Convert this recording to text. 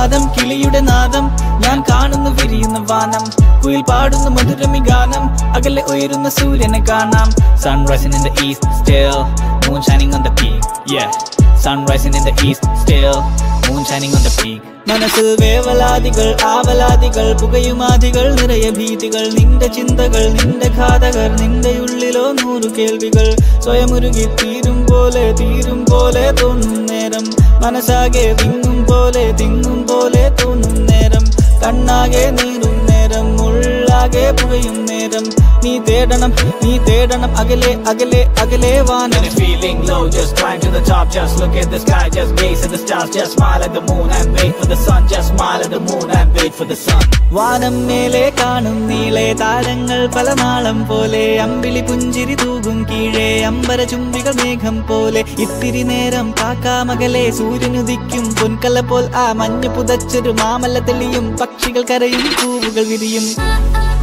പ്രഭാതം കിളിയുടെ നാദം ഞാൻ കാണുന്നു വിരിയുന്ന വാനം കുയിൽ പാടുന്നു മധുരമി ഗാനം അകലെ ഉയരുന്ന സൂര്യനെ കാണാം sun rising in the east still moon shining on the peak yeah sun rising in the east still moon shining on the peak മനസ്സിൽ വേവലാതികൾ ആവലാതികൾ പുകയുമാതികൾ നിറയെ ഭീതികൾ നിന്റെ ചിന്തകൾ നിന്റെ ഘാതകർ നിന്റെ ഉള്ളിലോ നൂറു കേൾവികൾ സ്വയമുരുകി തീരും പോലെ തീരും പോലെ തോന്നും നേരം മനസ്സാകെ തിങ്ങും പോലെ തിങ്ങും പോലെ തോന്നും നേരം കണ്ണാകെ നീറും നേരം ഉള്ളാകെ പുകയും നേരം നീ തേടണം നീ തേടണം അകലെ അകലെ അകലെ വാനം Feeling low, just climb to the top, just look at the sky, just gaze at the stars, just smile at the moon and wait for the sun, just smile at the moon and wait for the sun. വാനം മേലെ കാണും നീളെ താരങ്ങൾ പല നാളം പോലെ അമ്പിളി പുഞ്ചിരി തൂകും കീഴേ അമ്പര ചുംബികൾ മേഘം പോലെ ഇത്തിരി നേരം കാക്കാമകലെ സൂര്യനുദിക്കും പൊൻകല പോൽ ആ മഞ്ഞു പുതച്ചൊരു മാമല തെളിയും പക്ഷികൾ കരയും പൂവുകൾ വിരിയും